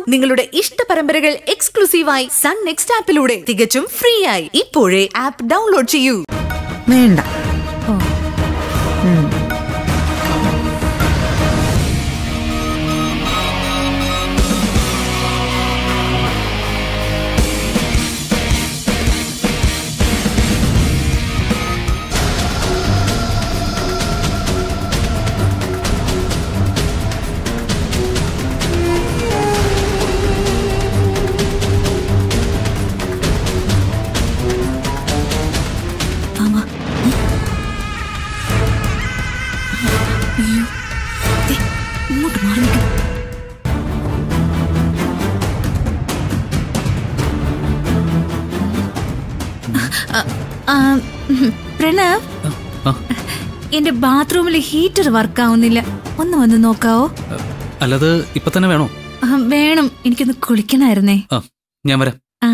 നിങ്ങളുടെ ഇഷ്ട പരമ്പരകൾ എക്സ്ക്ലൂസീവായി സൺ നെക്സ്റ്റ് ആപ്പിലൂടെ തികച്ചും ഫ്രീ ആയി ഇപ്പോഴേ ആപ്പ് ഡൗൺലോഡ് ചെയ്യൂ വേണ്ട മാമാ അയ്യോ ദേ, ഇങ്ങോട്ട് മാറി നിൽക്ക്. ആ, ആ, ഉം, പ്രണവ് ആ, എന്റെ ബാത്റൂമിൽ ഹീറ്റർ വർക്ക് ആവുന്നില്ല ഒന്ന് വന്ന് നോക്കാവോ അല്ലത് ഇപ്പൊ തന്നെ വേണോ ആ, വേണം എനിക്കൊന്ന് കുളിക്കണായിരുന്നേ ആ ഞാൻ വരാം ആ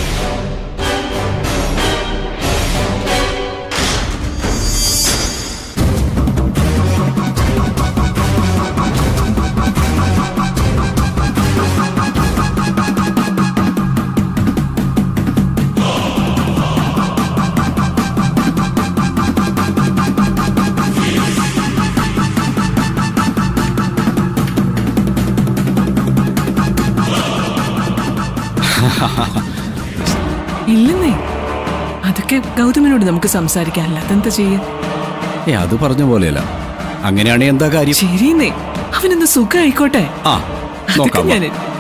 ഇല്ലെന്നേ അതൊക്കെ ഗൗതമിനോട് നമുക്ക് സംസാരിക്കാം അല്ലാതെന്താ ചെയ്യാ ഏ അത് പറഞ്ഞ പോലെയല്ല അങ്ങനെയാണെങ്കിൽ എന്താ കാര്യം ശരിയെന്നേ അവനൊന്ന് സുഖമായിക്കോട്ടെ ആ അതൊക്കെ നോക്കാം വാ. ഞാൻ